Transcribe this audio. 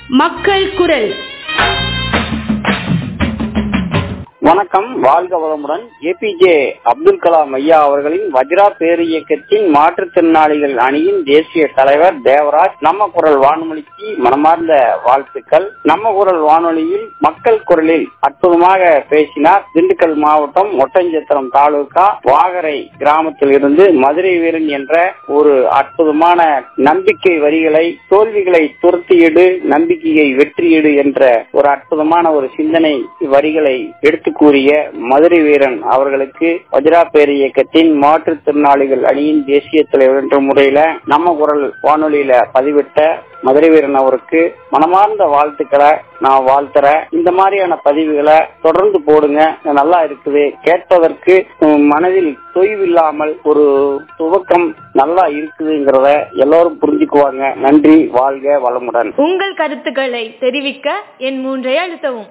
மக்கள் குரல் வணக்கம் வாழ்க வளமுடன் ஏபிஜே அப்துல் கலாம் ஐயா அவர்களின் வஜ்ரா பேரு இயக்கத்தின் மாற்றுத்திறனாளிகள் அணியின் தேசிய தலைவர் தேவராஜ் நம்ம குரல் வானொலிக்கு மனமார்ந்த வாழ்த்துக்கள் நம்ம குரல் வானொலியில் மக்கள் குரலில் அற்புதமாக பேசினார் திண்டுக்கல் மாவட்டம் ஒட்டஞ்சத்திரம் தாலுகா வாகரை கிராமத்தில் இருந்து மதுரை வீரன் என்ற ஒரு அற்புதமான நம்பிக்கை வரிகளை தோல்விகளை துரத்தியிடு நம்பிக்கையை வெற்றியிடு என்ற ஒரு அற்புதமான ஒரு சிந்தனை வரிகளை எடுத்து கூறிய மதுரை வீரன் அவர்களுக்கு வஜ்ரா பேர் இயக்கத்தின் மாற்றுத்திறனாளிகள் அணியின் தேசிய தலைவர் என்ற முறையில நம்ம குரல் வானொலியில பதிவிட்ட மதுரை வீரன் அவருக்கு மனமார்ந்த வாழ்த்துக்களை நான் வாழ்த்துறேன் இந்த மாதிரியான பதிவுகளை தொடர்ந்து போடுங்க நல்லா இருக்குது கேட்பதற்கு உம், மனதில் தொய்வில்லாமல் ஒரு துவக்கம் நல்லா இருக்குதுங்கிறத எல்லாரும் புரிஞ்சுக்குவாங்க நன்றி வாழ்க வளமுடன் உங்கள் கருத்துக்களை தெரிவிக்க என் மூன்றை அழுத்தவும்